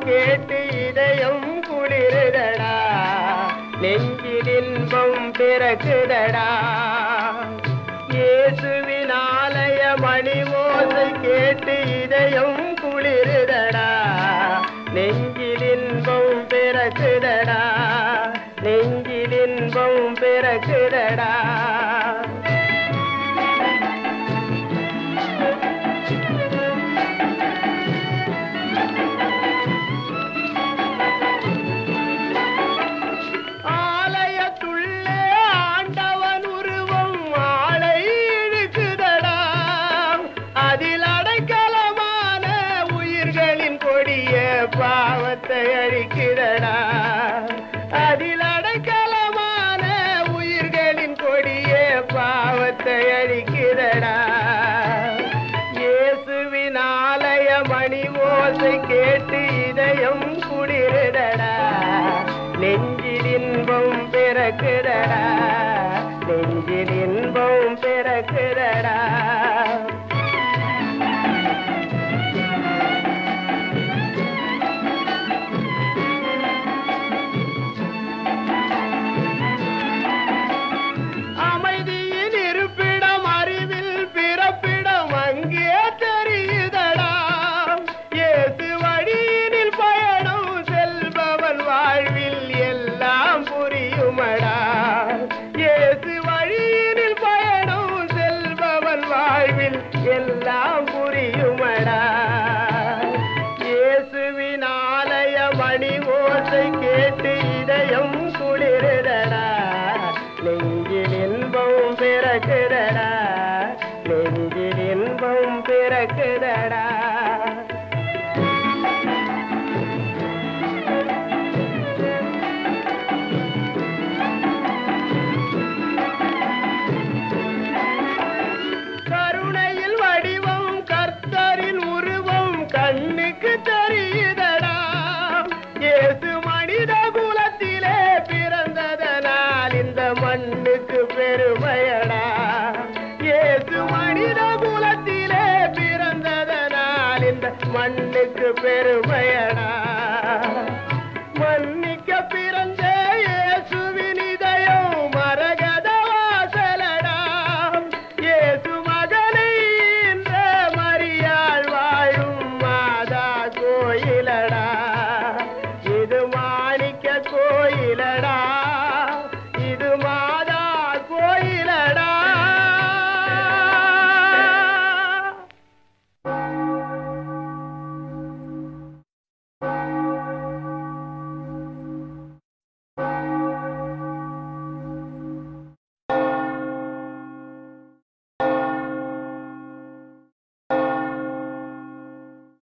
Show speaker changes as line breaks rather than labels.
கேட்டு இதயம் குளிருதடா நெஞ்சில் இன்பம் பிறக்குதடா இயேசுவின் ஆலய மணி ஓசை கேட்டு இதயம் குளிருதடா நெஞ்சில் இன்பம் பிறக்குதடா நெஞ்சில் இன்பம் பிறக்குதடா ஆலயத்துள்ளே ஆண்டவன் உருவம் ஆளை இழுக்குதடா அதில் அடைக்கலமான உயிர்களின் கொடிய பாவத்தை அழிக்கிறடா அதில் அடைக்கலமான உயிர்களின் கொடிய பாவத்தை அழிக்கிறடா இயேசுவின் ஆலய மணி ஓசை கேட்டு இதயம் குளிருதடா நெஞ்சில் இன்பம் பிறக்குதடா நெஞ்சில் இன்பம் பிறக்குதடா அமைதியின் இருப்பிடம் அறிவில் பிறப்பிடம் அங்கே தெரியுதடா இயேசு வழியினில் பயணம் செல்பவன் வாழ்வில் எல்லாம் புரியுமடா இயேசு வழியினில் பயணம் செல்பவன் வாழ்வில் எல்லாம் புரியுமடா இயேசுவின் ஆலய மணி ஓசை கேட்டு இதயம் குளிருதடா நெஞ்சில் இன்பம் பிறக்குதடா நெஞ்சில் இன்பம் பிறக்குதடா கருணையில் வடிவம் கர்த்தரின் உருவம் கண்ணுக்கு தெரியுதடா இயேசு மனித குலத்திலே பிறந்ததனால் இந்த மண்ணுக்கு பெருமையடா இயேசு மனித குலத்திலே பிறந்ததனால் இந்த மண்ணுக்கு பெருமையடா மன்னிக்க பிறந்த இயேசுவின் இதயம் மரகத வாசலடா இயேசு மகனை என்ற மரியாள் வாழும் மாதா கோயிலடா